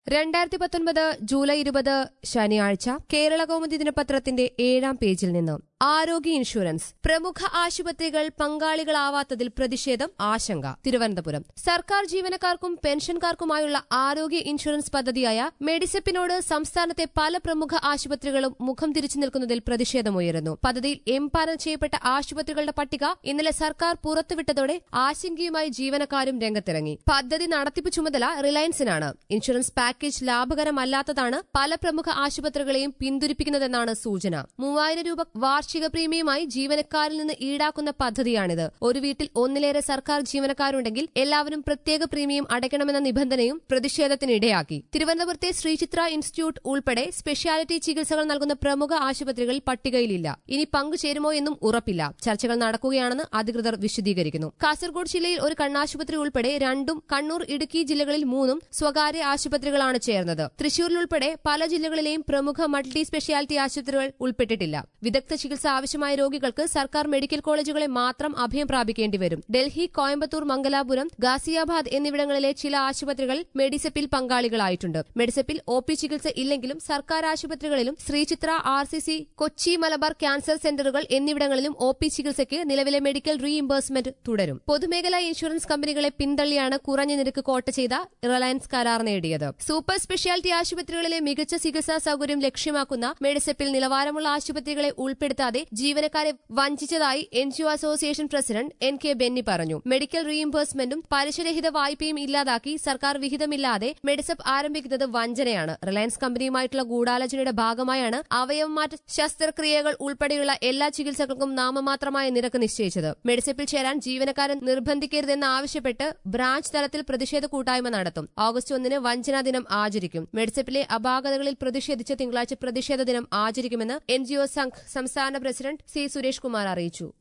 രണ്ടായിരത്തി പത്തൊൻപത് ജൂലൈ ഇരുപത് ശനിയാഴ്ച കേരള കൗമുദി ദിനപത്രത്തിന്റെ ഏഴാം പേജിൽ നിന്ന് ആരോഗ്യ ഇൻഷുറൻസ് പ്രമുഖ ആശുപത്രികൾ പങ്കാളികളാവാത്തതിൽ പ്രതിഷേധം ആശങ്ക തിരുവനന്തപുരം സർക്കാർ ജീവനക്കാർക്കും പെൻഷൻകാർക്കുമായുള്ള ആരോഗ്യ ഇൻഷുറൻസ് പദ്ധതിയായ മെഡിസെപ്പിനോട് സംസ്ഥാനത്തെ പല പ്രമുഖ ആശുപത്രികളും മുഖം തിരിച്ചു നിൽക്കുന്നതിൽ പ്രതിഷേധമുയരുന്നു പദ്ധതിയിൽ എംപാനൽ ചെയ്യപ്പെട്ട ആശുപത്രികളുടെ പട്ടിക ഇന്നലെ സർക്കാർ പുറത്തുവിട്ടതോടെ ആശങ്കയുമായി ജീവനക്കാരും രംഗത്തിറങ്ങി പദ്ധതി നടത്തിപ്പ് ചുമതല റിലയൻസിനാണ് ഇൻഷുറൻസ് പാക്കേജ് ലാഭകരമല്ലാത്തതാണ് പല പ്രമുഖ ആശുപത്രികളെയും പിന്തുരിപ്പിക്കുന്നതെന്നാണ് സൂചന മൂവായിരം രൂപ വാർഷിക പ്രീമിയമായി ജീവനക്കാരിൽ നിന്ന് ഈടാക്കുന്ന പദ്ധതിയാണിത് ഒരു വീട്ടിൽ ഒന്നിലേറെ സർക്കാർ ജീവനക്കാരുണ്ടെങ്കിൽ എല്ലാവരും പ്രത്യേക പ്രീമിയം അടയ്ക്കണമെന്ന നിബന്ധനയും പ്രതിഷേധത്തിനിടയാക്കി തിരുവനന്തപുരത്തെ ശ്രീചിത്ര ഇൻസ്റ്റിറ്റ്യൂട്ട് ഉൾപ്പെടെ സ്പെഷ്യാലിറ്റി ചികിത്സകൾ നൽകുന്ന പ്രമുഖ ആശുപത്രികൾ പട്ടികയിലില്ല ഇനി പങ്കുചേരുമോ എന്നും ഉറപ്പില്ല ചർച്ചകൾ നടക്കുകയാണെന്ന് അധികൃതർ വിശദീകരിക്കുന്നു കാസർഗോഡ് ജില്ലയിൽ ഒരു കണ്ണാശുപത്രി ഉൾപ്പെടെ രണ്ടും കണ്ണൂർ ഇടുക്കി ജില്ലകളിൽ മൂന്നും സ്വകാര്യ ആശുപത്രികളാണ് ചേർന്നത് തൃശൂരിലുൾപ്പെടെ പല ജില്ലകളിലെയും പ്രമുഖ മൾട്ടി സ്പെഷ്യാലിറ്റി ആശുപത്രികൾ ഉൾപ്പെട്ടിട്ടില്ല വിദഗ്ധ ചികിത്സ ആവശ്യമായ രോഗികൾക്ക് സർക്കാർ മെഡിക്കൽ കോളേജുകളെ മാത്രം അഭയം പ്രാപിക്കേണ്ടി വരും ഡൽഹി കോയമ്പത്തൂർ മംഗലാപുരം ഗാസിയാബാദ് എന്നിവിടങ്ങളിലെ ചില ആശുപത്രികൾ മെഡിസെപ്പിൽ പങ്കാളികളായിട്ടുണ്ട് മെഡിസെപ്പിൽ ഒ പി ചികിത്സ ഇല്ലെങ്കിലും സർക്കാർ ആശുപത്രികളിലും Sreechitra R C C Kochi Malabar cancer സെന്ററുകൾ എന്നിവിടങ്ങളിലും ഒ പി ചികിത്സയ്ക്ക് നിലവിലെ മെഡിക്കൽ റീഇംബേഴ്സ്മെന്റ് തുടരും പൊതുമേഖലാ ഇൻഷുറൻസ് കമ്പനികളെ പിന്തള്ളിയാണ് കുറഞ്ഞ നിരക്ക് കോട്ട ചെയ്ത റിലയൻസ് കരാർ നേടിയത് സൂപ്പർ സ്പെഷ്യാലിറ്റി ആശുപത്രികളിലെ മികച്ച ചികിത്സാ സൌകര്യം ലക്ഷ്യമാക്കുന്ന മെഡിസെപ്പിൽ നിലവാരമുള്ള ആശുപത്രികളെ ഉൾപ്പെടുത്താതെ ജീവനക്കാരെ വഞ്ചിച്ചതായി N G O association president N K Benny പറഞ്ഞു മെഡിക്കൽ റീഇംബേഴ്സ്മെന്റും പലിശരഹിത വായ്പയും ഇല്ലാതാക്കി സർക്കാർ വിഹിതമില്ലാതെ മെഡിസെപ്പ് ആരംഭിക്കുന്നത് വഞ്ചനയാണ് റിലയൻസ് കമ്പനിയുമായിട്ടുള്ള ഗൂഢാലോചനയുടെ ഭാഗമായാണ് അവയവമാറ്റ ശസ്ത്രക്രിയകൾ ഉൾപ്പെടെയുള്ള എല്ലാ ചികിത്സകൾക്കും നാമമാത്രമായ നിരക്ക് നിശ്ചയിച്ചത് മെഡിസെപ്പിൽ ചേരാൻ ജീവനക്കാരൻ നിർബന്ധിക്കരുതെന്ന് ആവശ്യപ്പെട്ട് ബ്രാഞ്ച് തലത്തിൽ പ്രതിഷേധ കൂട്ടായ്മ നടത്തും ഓഗസ്റ്റ് ഒന്നിന് വഞ്ചനാ ദിനം ആചരിക്കും മെഡിസെപ്പിലെ അപാകതകളിൽ പ്രതിഷേധിച്ച് തിങ്കളാഴ്ച പ്രതിഷേധ ദിനം ആചരിക്കുമെന്ന് എൻജിഒ സംഘ് സംസ്ഥാന പ്രസിഡന്റ് സി സുരേഷ് കുമാർ അറിയിച്ചു